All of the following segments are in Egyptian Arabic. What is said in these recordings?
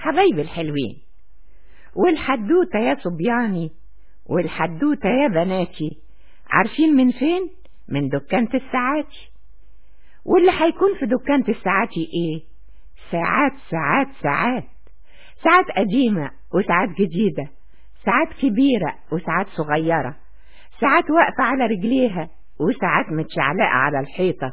حبايبي الحلوين والحدوتة يا صبياني والحدوتة يا بناتي عارفين من فين؟ من دكانة الساعاتي واللي هيكون في دكانة الساعاتي ايه؟ ساعات ساعات ساعات ساعات قديمة وساعات جديدة ساعات كبيرة وساعات صغيرة ساعات واقفة على رجليها وساعات متشعلقة على الحيطة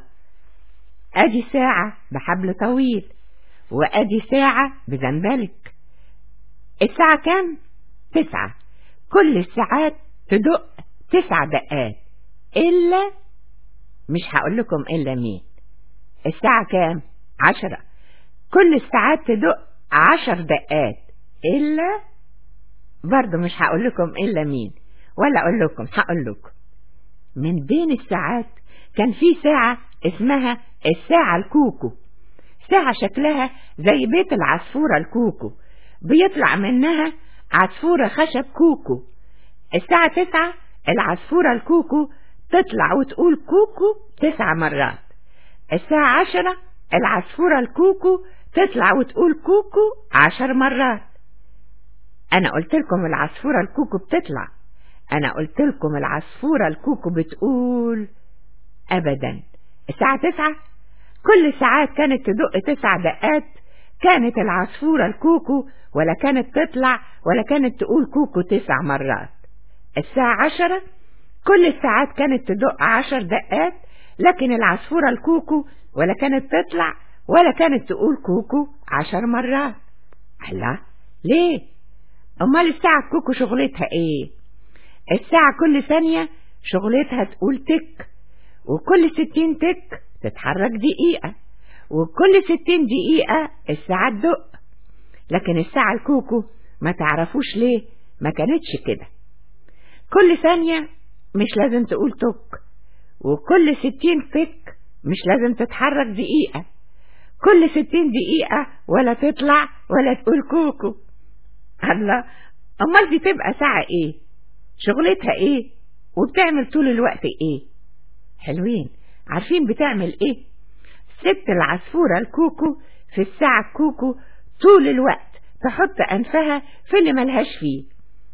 ادي ساعة بحبل طويل وادي ساعة بزنبلك الساعة كام؟ تسعة كل الساعات تدق تسع دقات إلا مش هقول لكم إلا مين الساعة كام؟ عشرة كل الساعات تدق عشر دقات إلا برضه مش هقول لكم إلا مين ولا أقول لكم هقول لكم من بين الساعات كان في ساعة اسمها الساعة الكوكو ساعة شكلها زي بيت العصفورة الكوكو بيطلع منها عصفورة خشب كوكو الساعة تسعة العصفورة الكوكو تطلع وتقول كوكو تسع مرات الساعة عشرة العصفورة الكوكو تطلع وتقول كوكو عشر مرات أنا قلت لكم العصفورة الكوكو بتطلع أنا قلت لكم العصفورة الكوكو بتقول أبدا الساعة تسعة كل ساعات كانت تدق تسع دقات كانت العصفورة الكوكو ولا كانت تطلع ولا كانت تقول كوكو تسع مرات الساعة عشرة كل الساعات كانت تدق عشر دقات لكن العصفورة الكوكو ولا كانت تطلع ولا كانت تقول كوكو عشر مرات الله ليه امال الساعة الكوكو شغلتها ايه الساعة كل ثانية شغلتها تقول تك وكل ستين تك تتحرك دقيقة وكل ستين دقيقة الساعة تدق لكن الساعة الكوكو ما تعرفوش ليه ما كانتش كده كل ثانية مش لازم تقول تك وكل ستين تك مش لازم تتحرك دقيقة كل ستين دقيقة ولا تطلع ولا تقول كوكو الله أمال دي تبقى ساعة إيه شغلتها إيه وبتعمل طول الوقت إيه حلوين عارفين بتعمل إيه ست العصفورة الكوكو في الساعة الكوكو طول الوقت تحط أنفها في اللي ملهاش فيه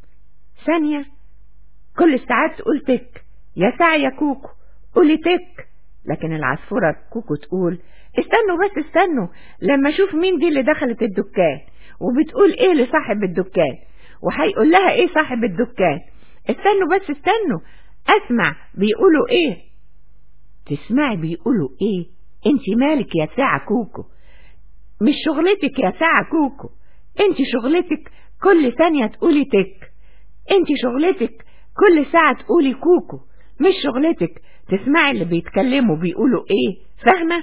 ثانية كل الساعات تقول تك يا ساعة يا كوكو قولي تك لكن العصفورة كوكو تقول استنوا بس استنوا لما اشوف مين دي اللي دخلت الدكان وبتقول ايه لصاحب الدكان وهيقول لها ايه صاحب الدكان استنوا بس استنوا اسمع بيقولوا ايه تسمعي بيقولوا ايه انت مالك يا ساعة كوكو مش شغلتك يا ساعة كوكو انت شغلتك كل ثانية تقولي تك انت شغلتك كل ساعة تقولي كوكو مش شغلتك تسمعي اللي بيتكلموا بيقولوا ايه فاهمة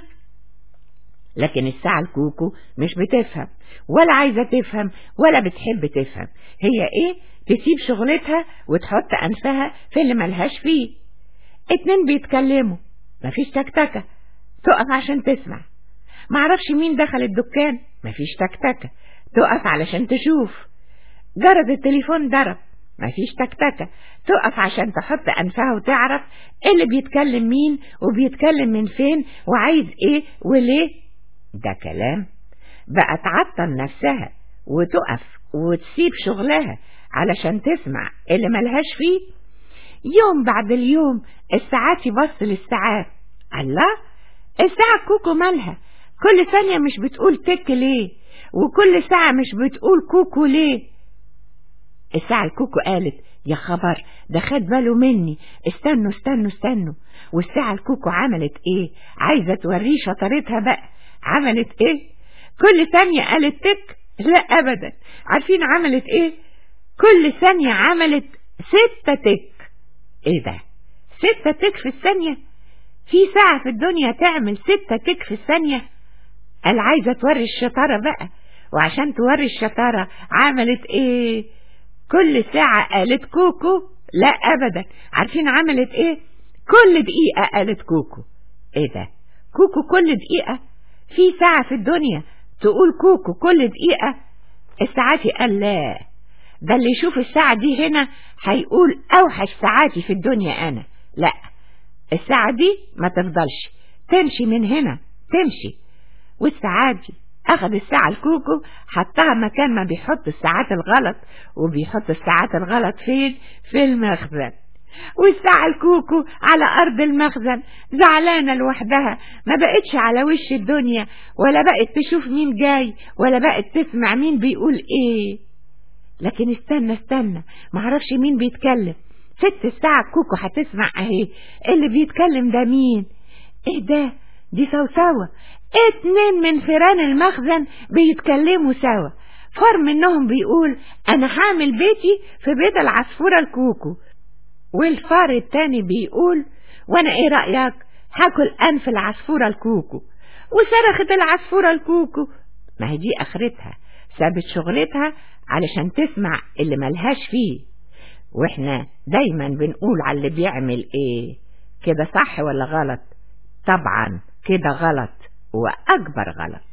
لكن الساعة الكوكو مش بتفهم ولا عايزة تفهم ولا بتحب تفهم هي ايه تسيب شغلتها وتحط أنفها في اللي ملهاش فيه اتنين بيتكلموا مفيش تكتكة تقف عشان تسمع معرفش مين دخل الدكان مفيش تكتكة تقف علشان تشوف جرد التليفون ضرب مفيش تكتكة تقف عشان تحط أنفها وتعرف ايه اللي بيتكلم مين وبيتكلم من فين وعايز ايه وليه ده كلام بقى تعطل نفسها وتقف وتسيب شغلها علشان تسمع اللي ملهاش فيه يوم بعد اليوم الساعات يبص للساعات الله الساعة كوكو مالها كل ثانية مش بتقول تك ليه وكل ساعة مش بتقول كوكو ليه الساعة الكوكو قالت يا خبر ده خد باله مني استنوا استنوا استنوا والساعة الكوكو عملت ايه عايزة توريه شطارتها بقى عملت ايه كل ثانية قالت تك لا ابدا عارفين عملت ايه كل ثانية عملت ستة تك ايه ده ستة تك في الثانية في ساعة في الدنيا تعمل ستة تك في الثانية قال عايزة توري الشطارة بقى وعشان توري الشطارة عملت ايه كل ساعة قالت كوكو لا ابدا عارفين عملت ايه كل دقيقة قالت كوكو ايه ده كوكو كل دقيقة في ساعة في الدنيا تقول كوكو كل دقيقة الساعاتي قال لا ده اللي يشوف الساعة دي هنا هيقول أوحش ساعاتي في الدنيا أنا لا الساعة دي ما تفضلش تمشي من هنا تمشي والساعات دي أخذ الساعة الكوكو حطها مكان ما بيحط الساعات الغلط وبيحط الساعات الغلط فين في المخزن والساعة الكوكو على أرض المخزن زعلانة لوحدها ما بقتش على وش الدنيا ولا بقت تشوف مين جاي ولا بقت تسمع مين بيقول ايه لكن استنى استنى معرفش مين بيتكلم ست الساعة كوكو هتسمع اهي اللي بيتكلم ده مين ايه ده دي سوسوة اتنين من فيران المخزن بيتكلموا سوا فار منهم بيقول انا هعمل بيتي في بيت العصفورة الكوكو والفار التاني بيقول وانا ايه رأيك هاكل انف العصفورة الكوكو وصرخت العصفورة الكوكو ما هي دي اخرتها سابت شغلتها علشان تسمع اللي ملهاش فيه واحنا دايما بنقول على اللي بيعمل ايه كده صح ولا غلط طبعا كده غلط واكبر غلط